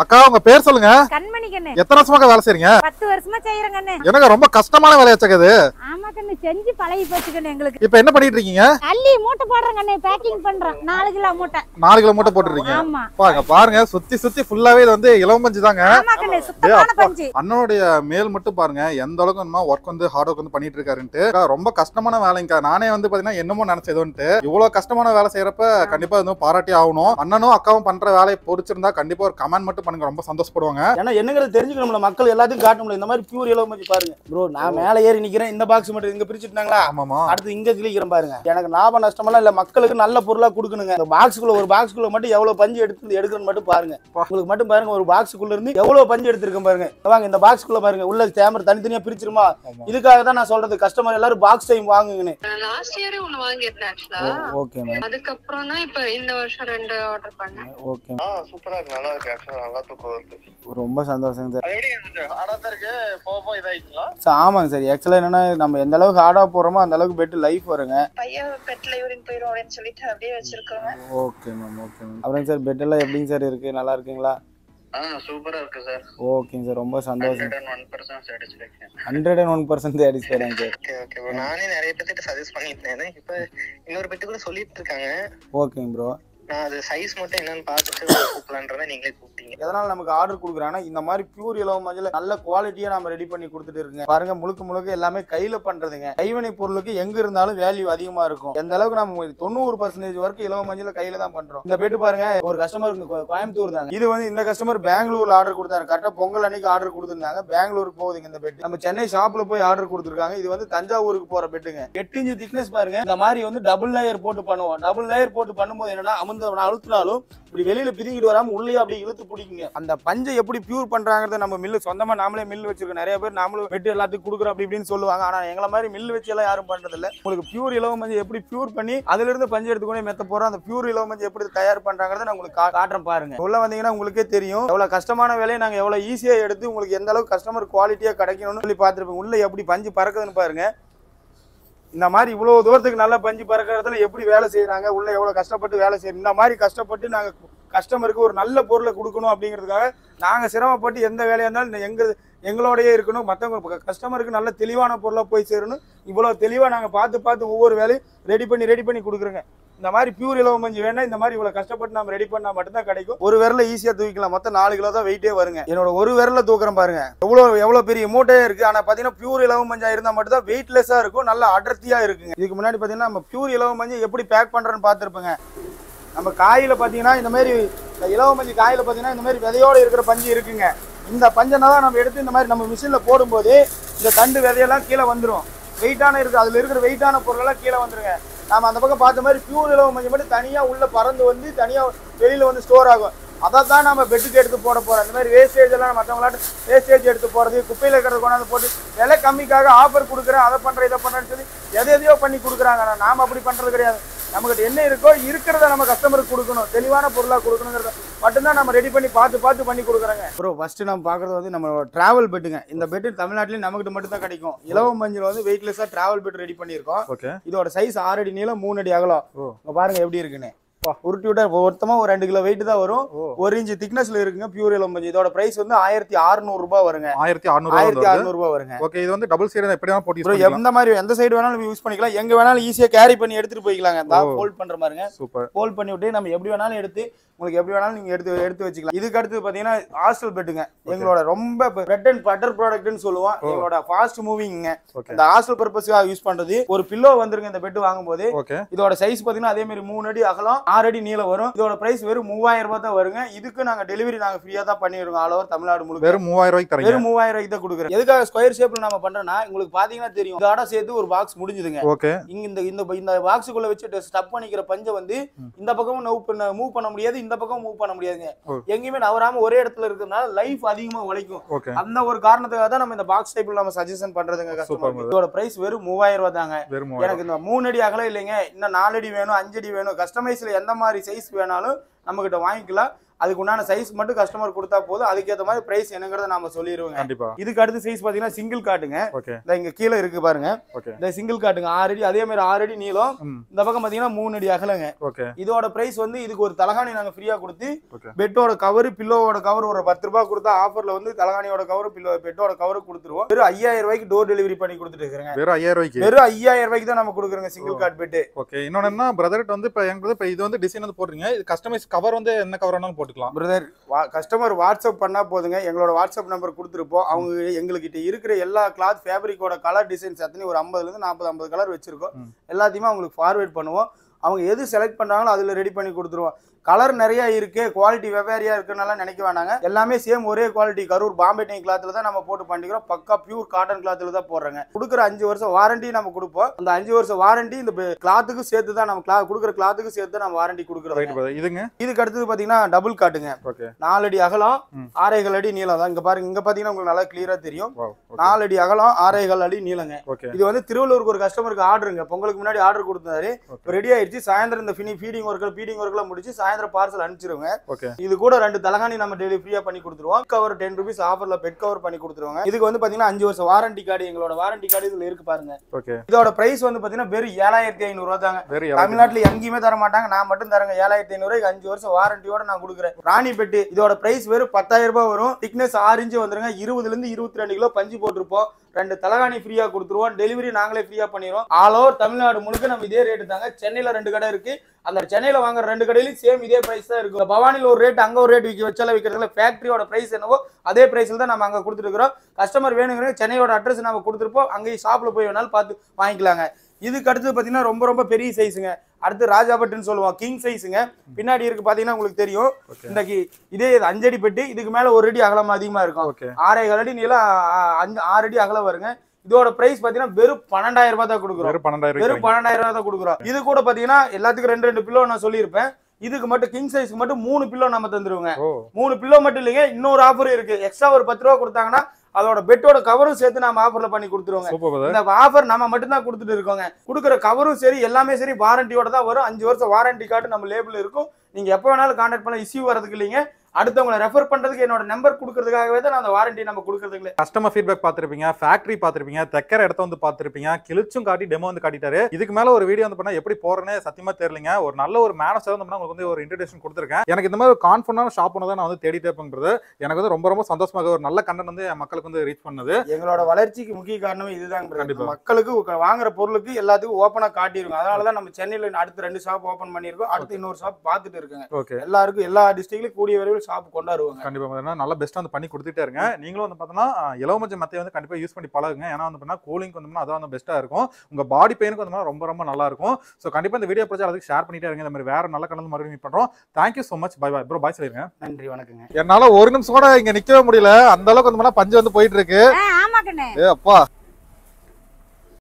அக்கா உங்க பேர் சொல்லுங்க கண்மணி கண்ணு எத்தனை வருஷமாக வேலை செய்றீங்க பத்து வருஷமா செய்யறேன் கண்ணு எனக்கு ரொம்ப கஷ்டமான வேலையாச்சக்க இது ஆமா கண்ணு செஞ்சு பழகி போச்சு கண்ணு எங்களுக்கு இப்ப என்ன பண்ணிட்டு இருக்கீங்க அள்ளி மூட்டை போடுறேன் கண்ணு பேக்கிங் பண்றோம் நாலு கிலோ மூட்டை நாலு கிலோ மூட்டை போட்டுருக்கீங்க ஆமா பாருங்க பாருங்க சுத்தி சுத்தி ஃபுல்லாவே இது வந்து இளவம்பஞ்சு தாங்க ஆமா கண்ணு சுத்தமான அப்பா. பஞ்சு அண்ணனுடைய மேல் மட்டும் பாருங்க எந்த அளவுக்கு நம்ம ஒர்க் வந்து ஹார்ட் ஒர்க் வந்து பண்ணிட்டு இருக்காருன்ட்டு அக்கா, ரொம்ப கஷ்டமான வேலைங்கக்கா நானே வந்து பாத்தீங்கன்னா என்னமோ நினைச்சதுன்ட்டு இவ்வளவு கஷ்டமான வேலை செய்யறப்ப கண்டிப்பா வந்து பாராட்டி ஆகணும் அண்ணனும் அக்காவும் பண்ற வேலையை பொறிச்சிருந்தா கண்டிப்பா ஒரு கமெண்ட் மட்டும் பண்ணுங்க ரொம்ப சந்தோஷப்படுவாங்க ஏன்னா என்னங்கிறது தெரிஞ்சுக்கணும்ல மக்கள் எல்லாத்தையும் காட்டணும்ல இந்த மாதிரி பியூர் இலவ மஞ்சள் பாருங்க ப்ரோ நான் மேலே ஏறி நிக்கிறேன் இந்த பாக்ஸ் மட்டும் இங்க பிரிச்சுட்டாங்களா ஆமாமா அடுத்து இங்க கிளிக்கிறேன் பாருங்க எனக்கு லாப நஷ்டமெல்லாம் இல்ல மக்களுக்கு நல்ல பொருளா கொடுக்கணுங்க இந்த பாக்ஸுக்குள்ள ஒரு பாக்ஸுக்குள்ள மட்டும் எவ்வளவு பஞ்சு எடுத்து எடுக்கணும்னு மட்டும் பாருங்க பா. உங்களுக்கு மட்டும் பாருங்க ஒரு பாக்ஸுக்குள்ள இருந்து எவ்வளவு பஞ்சு எடுத்திருக்கேன் பாருங்க வாங்க இந்த பாக்ஸ்க்குள்ள பாருங்க உள்ள கேமரா தனித்தனியா பிரிச்சிருமா ஆமா. இதுக்காக தான் நான் சொல்றது கஸ்டமர் எல்லாரும் பாக்ஸ் டைம் வாங்குங்கன்னு லாஸ்ட் இயரே ஒண்ணு வாங்கியிருந்தேன் ஆக்சுவலா ஓகே மேம் அதுக்கப்புறம் தான் இப்ப இந்த வருஷம் ரெண்டு ஆர்டர் பண்ணேன் ஓகே ஆ சூப்பரா இருக்கு நல்லா இருக்கு ஆக்சுவலா நல்லா தூக்கம் வருது ரொம்ப சந்தோஷங்க சார் அது எப்படி இருந்துச்சு ஆடா தான் இருக்கு போக போக இதாயிடுச்சுங்களா சார் ஆமாங்க சார் ஆக்சுவலாக என்னன்னா நம்ம எந்த அளவுக்கு ஹார்டாக போகிறோமோ அந்த அளவுக்கு பெட்டு லைஃப் வருங்க பையன் பெட்ல யூரின் போயிரும் அப்படின்னு சொல்லிட்டு அப்படியே வச்சிருக்கோங்க ஓகே மேம் ஓகே மேம் அப்புறம் சார் பெட்டெல்லாம் எப்படிங்க சார் இருக்கு நல்லா இருக்குங்களா ஆ சூப்பரா இருக்கு சார் ஓகேங்க சார் ரொம்ப சந்தோஷம் hundred and one percent satisfaction hundred and one percent சாட்டிஸ்ஃபைடாங்க சார் ஓகே ஓகே ப்ரோ நானே நிறைய பேர்த்திட்ட சஜஸ்ட் பண்ணிட்டு இருந்தேன் இப்போ இன்னொரு பேர்த்து கூட சொல்லிட்டு இருக்காங்க ஓகேங்க ப்ரோ நான் அது சைஸ் மட்டும் என்னன்னு பார்த்துட்டு கூப்பிடலான்றதை நீங்களே கூப்பிட்டீங்க எதனால நமக்கு ஆர்டர் கொடுக்குறாங்கன்னா இந்த மாதிரி பியூர் இலவ மஞ்சள் நல்ல குவாலிட்டியா நம்ம ரெடி பண்ணி கொடுத்துட்டு இருக்குங்க பாருங்க முழுக்க முழுக்க எல்லாமே கையில பண்றதுங்க கைவினை பொருளுக்கு எங்க இருந்தாலும் வேல்யூ அதிகமா இருக்கும் எந்த அளவுக்கு நம்ம தொண்ணூறு பர்சன்டேஜ் வரைக்கும் இலவ மஞ்சள் கையில தான் பண்றோம் இந்த பெட்டு பாருங்க ஒரு கஸ்டமர் கோயம்புத்தூர் தாங்க இது வந்து இந்த கஸ்டமர் பெங்களூர்ல ஆர்டர் கொடுத்தாரு கரெக்டா பொங்கல் அன்னைக்கு ஆர்டர் கொடுத்துருந்தாங்க பெங்களூருக்கு போகுதுங்க இந்த பெட் நம்ம சென்னை ஷாப்ல போய் ஆர்டர் கொடுத்துருக்காங்க இது வந்து தஞ்சாவூருக்கு போற பெட்டுங்க எட்டு இன்ச்சு திக்னஸ் பாருங்க இந்த மாதிரி வந்து டபுள் லேயர் போட்டு பண்ணுவோம் டபுள் லேயர் போட்டு பண்ணும்போது என்னன்னா அமுந்த அழுத்தினாலும் இப்படி வெளியில பிரிங்கிட்டு வராம உள்ளே அப்படியே இழுத்து பிடிக்குங்க அந்த பஞ்சை எப்படி பியூர் பண்றாங்கறத நம்ம மில்லு சொந்தமா நாமளே மில் வச்சிருக்கோம் நிறைய பேர் நாமளும் வெட்டு எல்லாத்துக்கும் கொடுக்குறோம் அப்படி இப்படின்னு சொல்லுவாங்க ஆனா எங்களை மாதிரி மில் வச்சு எல்லாம் யாரும் பண்றது இல்ல உங்களுக்கு பியூர் இலவ மஞ்சள் எப்படி பியூர் பண்ணி அதுல இருந்து பஞ்சு எடுத்துக்கொண்டு மெத்த போறோம் அந்த பியூர் இலவ மஞ்சள் எப்படி தயார் பண்றாங்கறத நான் உங்களுக்கு கா- காட்டுறேன் பாருங்க உள்ள வந்தீங்கன்னா உங்களுக்கே தெரியும் எவ்வளவு கஷ்டமான வேலையை நாங்க எவ்வளவு ஈஸியா எடுத்து உங்களுக்கு எந்த அளவுக்கு கஸ்டமர் குவாலிட்டியா கிடைக்கணும்னு சொல்லி பார்த்துருப்போம் உள்ள எப்படி பஞ்சு பறக்குதுன்னு பாருங்க இந்த மாதிரி இவ்வளவு தூரத்துக்கு நல்ல பஞ்சு பறக்கிறதுல எப்படி வேலை செய்யறாங்க உள்ள எவ்வளவு கஷ்டப்பட்டு வேலை செய்யணும் இந்த மாதிரி கஷ்டப்பட்டு நாங்க கஸ்டமருக்கு ஒரு நல்ல பொருளை கொடுக்கணும் அப்படிங்கிறதுக்காக நாங்க சிரமப்பட்டு எந்த வேலையா இருந்தாலும் இந்த எங்க எங்களோடயே இருக்கணும் மற்றவங்க கஸ்டமருக்கு நல்ல தெளிவான பொருளா போய் சேரணும் இவ்வளவு தெளிவா நாங்க பார்த்து பார்த்து ஒவ்வொரு வேலையும் ரெடி பண்ணி ரெடி பண்ணி கொடுக்குறோங்க இந்த மாதிரி பியூர் இலவ மஞ்சு வேணா இந்த மாதிரி இவ்வளவு கஷ்டப்பட்டு நம்ம ரெடி பண்ணா மட்டும்தான் கிடைக்கும் ஒரு விரல ஈஸியா தூக்கிக்கலாம் மொத்தம் நாலு கிலோ தான் வெயிட்டே வருங்க என்னோட ஒரு விரல தூக்குறேன் பாருங்க எவ்வளவு எவ்வளவு பெரிய மூட்டையே இருக்கு ஆனா பாத்தீங்கன்னா பியூர் இலவ மஞ்சா இருந்தா மட்டும் தான் வெயிட்லெஸ்ஸா இருக்கும் நல்ல அடர்த்தியா இருக்குங்க இதுக்கு முன்னாடி பாத்தீங்கன்னா நம்ம பியூர் இலவ மஞ்சள் எப்படி பேக் பண்றேன்னு பார்த்திருப்பேங்க நம்ம காயில பாத்தீங்கன்னா இந்த மாதிரி இந்த இலவ மஞ்சள் காயில பாத்தீங்கன்னா இந்த மாதிரி விதையோட இருக்கிற பஞ்சு இருக்குங்க இந்த பஞ்சனை தான் நம்ம எடுத்து இந்த மாதிரி நம்ம மிஷின்ல போடும்போது இந்த தண்டு விதையெல்லாம் கீழே வந்துரும் வெயிட்டான இருக்கு அதுல இருக்கிற வெயிட்டான பொருளெல்லாம் கீழே வந்துருங்க நாம அந்த பக்கம் பார்த்த மாதிரி பியூர் இலவ மஞ்சள் மட்டும் தனியா உள்ள பறந்து வந்து தனியா வெளியில வந்து ஸ்டோர் ஆகும் அதை தான் நம்ம பெட்டுக்கு எடுத்து போட போறோம் இந்த மாதிரி வேஸ்டேஜ் எல்லாம் மற்றவங்களாட்ட வேஸ்டேஜ் எடுத்து போறது குப்பையில இருக்கிறத கொண்டாந்து போட்டு விலை கம்மிக்காக ஆஃபர் கொடுக்குறேன் அதை பண்றேன் இதை பண்றேன்னு சொல்லி எதை எதையோ பண்ணி கொடுக்குறாங்க ஆனா நாம அப்படி பண்றது கிடையாது நம்மகிட்ட என்ன இருக்கோ இருக்கிறத நம்ம கஸ்டமருக்கு கொடுக்கணும் தெளிவான பொருளா கொடுக்கணுங்கிறத மட்டும்தான் நம்ம ரெடி பண்ணி பார்த்து பார்த்து பண்ணி கொடுக்குறாங்க ப்ரோ ஃபர்ஸ்ட் நம்ம பார்க்கறது வந்து நம்ம டிராவல் பெட்டுங்க இந்த பெட்டு தமிழ்நாட்டிலேயும் நமக்கு மட்டும் தான் கிடைக்கும் இலவ மஞ்சள் வந்து வெயிட்லெஸ்ஸா டிராவல் பெட் ரெடி பண்ணியிருக்கோம் ஓகே இதோட சைஸ் ஆறு அடி நீளம் மூணு அடி அகலம் ஓ. இங்க பாருங்க எப்படி இருக்குன்னு உருட்டி விட்டா மொத்தமா ஒரு ரெண்டு கிலோ வெயிட் தான் வரும் ஓ. ஒரு இன்ச் திக்னஸ்ல இருக்குங்க பியூர் இளம் மஞ்சள் இதோட பிரைஸ் வந்து ஆயிரத்தி அறுநூறு ரூபாய் வருங்க ஆயிரத்தி அறுநூறு ஆயிரத்தி அறுநூறு ரூபாய் வருங்க ஓகே இது வந்து டபுள் சைடு எப்படி வேணா போட்டு use ப்ரோ பண்ணிக்கலாம். எந்த மாதிரி எந்த சைடு வேணாலும் யூஸ் பண்ணிக்கலாம் எங்க வேணாலும் ஈஸியா கேரி பண்ணி எடுத்துட்டு போய்க்கலாங்க ஓ. ஃபோல்ட் பண்ற மாதிரிங்க சூப்பர் ஃபோல்ட் பண்ணி விட்டு நம்ம எப்படி வேணாலும் எடுத்து உங்களுக்கு எப்படி வேணாலும் நீங்க எடுத்து எடுத்து வச்சுக்கலாம் இதுக்கு அடுத்து பாத்தீங்கன்னா ஹாஸ்டல் பெட்டுங்க எங்களோட ரொம்ப பிரெட் அண்ட் பட்டர் ப்ராடக்ட்னு சொல்லுவோம் ஓ. எங்களோட ஃபாஸ்ட் மூவிங்க ஓகே இந்த ஹாஸ்டல் பர்பஸ்க்காக யூஸ் பண்றது ஒரு பில்லோ வந்துருங்க இந்த பெட் வாங்கும்போது ஓகே இதோட சைஸ் பாத்தீங்கன்னா அதே மாதிரி மூணு அடி அகலம் ஆறு அடி நீளம் வரும் இதோட பிரைஸ் வெறும் மூவாயிரம் ரூபாய் தான் வருங்க இதுக்கு நாங்க டெலிவரி நாங்க ஃப்ரீயா தான் பண்ணிருக்கோம் ஆல் ஓவர் தமிழ்நாடு முழுக்க வெறும் மூவாயிரம் ரூபாய்க்கு தரீங்க வெறும் மூவாயிரம் ரூபாய்க்கு தான் கொடுக்குறேன் எதுக்காக ஸ்கொயர் ஷேப்ல நம்ம பண்றோம்னா உங்களுக்கு பாத்தீங்கன்னா தெரியும் இதோட சேர்த்து ஒரு பாக்ஸ் முடிஞ்சுதுங்க ஓகே இங்க இந்த இந்த இந்த பாக்ஸுக்குள்ள வச்சு ஸ்டப் பண்ணிக்கிற பஞ்சை வந்து இந்த பக்கமும் மூவ் பண்ண மூவ் பண்ண முடியாது இந்த பக்கம் மூவ் பண்ண முடியாதுங்க ஓ. எங்கேயுமே நவராம ஒரே இடத்துல இருக்கிறதுனால லைஃப் அதிகமா உழைக்கும் ஓகே அந்த ஒரு காரணத்துக்காக தான் நம்ம இந்த பாக்ஸ் டைப்ல நம்ம சஜஷன் பண்றதுங்க Super. கஸ்டமர் இதோட பிரைஸ் வெறும் மூவாயிரம் ரூபாய் தாங்க வெறும் மூவாயிரம் எனக்கு இந்த மூணு அடி அகலம் இல்லைங்க இன்னும் நாலு அடி வேணும் அஞ்சு அடி வேணும் கஸ்டமைஸ்ல எந்த மாதிரி சைஸ் வேணாலும் நம்ம கிட்ட வாங்கிக்கலாம் அதுக்கு உண்டான சைஸ் மட்டும் கஸ்டமர் கொடுத்தா போதும் அதுக்கேற்ற மாதிரி பிரைஸ் என்னங்கிறத நாம சொல்லிடுவோங்க கண்டிப்பா இதுக்கு அடுத்த சைஸ் பாத்தீங்கன்னா சிங்கிள் காட்டுங்க ஓகே இந்த இங்க கீழே இருக்கு பாருங்க ஓகே இந்த சிங்கிள் காட்டுங்க ஆறு அடி அதே மாதிரி ஆறு அடி நீளம் ம் இந்த பக்கம் பாத்தீங்கன்னா மூணு அடி அகலங்க ஓகே இதோட பிரைஸ் வந்து இதுக்கு ஒரு தலகாணி நாங்க ஃப்ரீயா கொடுத்து ஓகே பெட்டோட கவர் பில்லோவோட கவர் ஒரு பத்து ரூபாய் கொடுத்தா ஆஃபர்ல வந்து தலகாணியோட கவர் பில்லோ பெட்டோட கவர் கொடுத்துருவோம் வெறும் ஐயாயிரம் ரூபாய்க்கு டோர் டெலிவரி பண்ணி கொடுத்துட்டு இருக்கிறேங்க வெறும் ஐயாயிரம் ரூபாய்க்கு வெறும் ஐயாயிரம் ரூபாய்க்கு தான் நம்ம கொடுக்குறோங்க சிங்கிள் கார்ட் பெட்டு ஓகே இன்னொன்னு என்ன பிரதர்ட் வந்து இப்போ எங்களுக்கு இப்போ இது வந்து டிசைன் வந்து போடுறீங்க இது கஸ்டமைஸ் கவர் வந்து என்ன கவர் வேணாலும் போட்டுக்கலாம் பிரதர் கஸ்டமர் வாட்ஸ்அப் பண்ணா போதுங்க எங்களோட வாட்ஸ்அப் நம்பர் கொடுத்துருப்போம் அவங்க எங்ககிட்ட இருக்கிற எல்லா கிளாத் ஃபேப்ரிக்கோட கலர் டிசைன்ஸ் அத்தனை ஒரு ஐம்பதுல இருந்து நாற்பது ஐம்பது கலர் வச்சிருக்கோம் ம். எல்லாத்தையுமே அவங்களுக்கு ஃபார்வேர்ட் பண்ணுவோம் அவங்க எது செலக்ட் பண்றாங்களோ அதுல ரெடி பண்ணி கொடுத்துருவோம் கலர் நிறைய இருக்கு குவாலிட்டி வெவ்வேறையா இருக்குன்னு நினைக்க வேணாங்க எல்லாமே சேம் ஒரே குவாலிட்டி கரூர் பாம்பே டை கிளாத்ல தான் நம்ம போட்டு பண்ணிக்கிறோம் பக்கா பியூர் காட்டன் கிளாத்ல தான் போடுறாங்க கொடுக்குற அஞ்சு வருஷம் வாரண்டி நம்ம கொடுப்போம் அந்த அஞ்சு வருஷம் வாரண்டி இந்த கிளாத்துக்கு சேர்த்து தான் நம்ம கிளா கொடுக்குற கிளாத்துக்கு சேர்த்து தான் நம்ம வாரண்டி ரைட் கொடுக்குறோம் பிரதர் இதுங்க இதுக்கு அடுத்தது பாத்தீங்கன்னா டபுள் காட்டுங்க ஓகே நாலு அடி அகலம் ம். ஆறேகால் அடி நீளம் தான் இங்க பாருங்க இங்க பாத்தீங்கன்னா உங்களுக்கு நல்லா கிளியரா தெரியும் வாவ் ஓகே நாலு அடி அகலம் ஆறேகால் அடி நீளங்க ஓகே இது வந்து திருவள்ளூருக்கு ஒரு கஸ்டமருக்கு ஆர்டருங்க பொங்கலுக்கு முன்னாடி ஆர்டர் கொடுத்தாரு இப்போ ரெடி ஆயிடுச்சு சாயந்தரம் இந்த ஃபினி ஃபீடிங் ஒர்க்கில் ஃபீடிங் ஒர்க்லாம் முடிச்சு சாயந்தரம் பார்சல் அனுப்பிச்சிருங்க ஓகே இது கூட ரெண்டு தலகாணி நம்ம டெய்லி ஃப்ரீயா பண்ணி கொடுத்துருவோம் கவர் டென் ருபீஸ் ஆஃபர்ல பெட் கவர் பண்ணி கொடுத்துருவாங்க இதுக்கு வந்து பாத்தீங்கன்னா அஞ்சு வருஷம் வாரண்டி கார்டு எங்களோட வாரண்டி கார்டு இதுல இருக்கு பாருங்க ஓகே இதோட பிரைஸ் வந்து பாத்தீங்கன்னா வெறும் ஏழாயிரத்தி ஐநூறு ரூபா தாங்க வெரி தமிழ்நாட்டுல எங்கேயுமே தர மாட்டாங்க நான் மட்டும் தரேங்க ஏழாயிரத்தி ஐநூறு அஞ்சு வருஷம் வாரண்டியோட நான் கொடுக்குறேன் ராணி பெட்டு இதோட பிரைஸ் வெறும் பத்தாயிரம் ரூபாய் வரும் திக்னஸ் ஆறு இன்ச்சு வந்துருங்க இருபதுல இருந்து இருபத்தி ரெண்டு கிலோ பஞ்சு போட்டிருப்போம் ரெண்டு தலகாணி ஃப்ரீயா கொடுத்துருவோம் டெலிவரி நாங்களே ஃப்ரீயா பண்ணிடுவோம் ஆல் ஓவர் தமிழ்நாடு முழுக்க நம்ம இதே ரேட்டு தாங்க சென்னையில ரெண்டு கடை இருக்கு அந்த சென்னையில வாங்குற ரெண்டு கடையிலும் சேம் இதே பிரைஸ் தான் இருக்கும் பவானில ஒரு ரேட் அங்க ஒரு ரேட் விற்க வச்சால விற்கிறதுல ஃபேக்டரியோட பிரைஸ் என்னவோ அதே பிரைஸ்ல தான் நம்ம அங்க கொடுத்துட்டு இருக்கிறோம் கஸ்டமர் வேணுங்கிற சென்னையோட அட்ரஸ் நம்ம கொடுத்துருப்போம் அங்கேயும் ஷாப்ல போய் வேணாலும் பார்த்து வாங்கிக்கலாங்க இதுக்கு அடுத்து பாத்தீங்கன்னா ரொம்ப ரொம்ப பெரிய சைஸுங்க அடுத்து ராஜாபட்டுன்னு சொல்லுவோம் கிங் சைஸுங்க பின்னாடி இருக்கு பாத்தீங்கன்னா உங்களுக்கு தெரியும் ஓகே இந்த கி- இதே இது அஞ்சடி பெட்டி இதுக்கு மேல ஒரு அடி அகலம் அதிகமா இருக்கும் ஓகே ஆறே அடி நீளம் ஆ- அஞ்சு ஆறு அடி அகலம் வருங்க இதோட பிரைஸ் பாத்தீங்கன்னா வெறும் பன்னெண்டாயிரம் ரூபாய் தான் கொடுக்குறோம் வெறும் பன்னெண்டாயிரம் வெறும் ரூபாய்க்கு பன்னெண்டாயிரம் ரூபாய் தான் கொடுக்குறோம் இது கூட பாத்தீங்கன்னா எல்லாத்துக்கும் ரெண்டு ரெண்டு பில்லோ நான் சொல்லியிருப்பேன் இதுக்கு மட்டும் கிங் சைஸ்க்கு மட்டும் மூணு பில்லோ நம்ம தந்துருவோங்க ஓ மூணு பில்லோ மட்டும் இல்லைங்க இன்னொரு ஆஃபர் இருக்கு எக்ஸ்ட்ரா ஒரு பத்து ரூபா கொடுத்தாங்கன்னா அதோட பெட்டோட கவரும் சேர்த்து நம்ம ஆஃபர்ல பண்ணி கொடுத்துருவோங்க சூப்பர் பிரதர் இந்த ஆஃபர் நம்ம மட்டும் தான் கொடுத்துட்டு இருக்கோங்க கொடுக்குற கவரும் சரி எல்லாமே சரி வாரண்டியோட தான் வரும் அஞ்சு வருஷம் வாரண்டி கார்டு நம்ம லேபிள் இருக்கும் நீங்க எப்போ வேணாலும் கான்டாக்ட் பண்ண இஷ்யூ வரதுக்கு இல்லைங்க அடுத்தவங்களை ரெஃபர் பண்றதுக்கு என்னோட நம்பர் கொடுக்கறதுக்காகவே தான் நான் அந்த வாரண்டி நம்ம கொடுக்கறதுக்கு இல்லை கஸ்டமர் ஃபீட்பேக் பார்த்திருப்பீங்க ஃபேக்டரி பார்த்திருப்பீங்க தைக்கிற இடத்த வந்து பார்த்திருப்பீங்க கிழிச்சும் காட்டி டெமோ வந்து காட்டிட்டாரு இதுக்கு மேல ஒரு வீடியோ வந்து பண்ணா எப்படி போறேன்னு சத்தியமா தெரியலங்க ஒரு நல்ல ஒரு மேனஸ் வந்து பண்ணா உங்களுக்கு வந்து ஒரு இன்ட்ரடக்ஷன் கொடுத்துருக்கேன் எனக்கு இந்த மாதிரி ஒரு கான்ஃபிடன்டான ஷாப் தான் நான் வந்து தேடிட்டே பண்றது எனக்கு வந்து ரொம்ப ரொம்ப சந்தோஷமாக ஒரு நல்ல கண்டென்ட் வந்து என் மக்களுக்கு வந்து ரீச் பண்ணது எங்களோட வளர்ச்சிக்கு முக்கிய காரணமே இதுதாங்க கண்டிப்பா. brother. மக்களுக்கு உக்க- வாங்குற பொருளுக்கு எல்லாத்துக்கும் ஓப்பனா காட்டியிருக்கோம் அதனால தான் நம்ம சென்னையில அடுத்து ரெண்டு ஷாப் ஓபன் பண்ணியிருக்கோம் அடுத்து இன்னொரு ஷாப் பார்த்துட்டு இருக்கேங்க ஓகே எல்லாருக்கும் எல்லா டிஸ்ட்ரிக்ட்லயும் கூடிய விரைவில் ஷாப் கொண்டாடுவாங்க கண்டிப்பா பார்த்தீங்கன்னா நல்லா பெஸ்ட்டாக வந்து பண்ணி கொடுத்துட்டே இருங்க நீங்களும் வந்து பார்த்தீங்கன்னா இலவமஞ்ச மெத்தையை வந்து கண்டிப்பா யூஸ் பண்ணி பழகுங்க ஏன்னா வந்து பார்த்தீங்கன்னா கூலிங் வந்து அதான் வந்து பெஸ்ட்டாக இருக்கும் உங்க பாடி பெயினுக்கு வந்து ரொம்ப ரொம்ப நல்லா இருக்கும் ஸோ கண்டிப்பா இந்த வீடியோ பிடிச்சா அதுக்கு ஷேர் பண்ணிட்டே இருங்க இந்த மாதிரி வேற நல்ல கலந்து மறுபடியும் மீட் பண்றோம் thank you so much bye bye bro bye சொல்லிருங்க நன்றி வணக்கங்க என்னால ஒரு நிமிஷம் கூட இங்க நிக்கவே முடியல அந்த அளவுக்கு வந்து பஞ்சு வந்து போயிட்டு இருக்கு ஆ, ஆமா கண்ணு ஏ அப்பா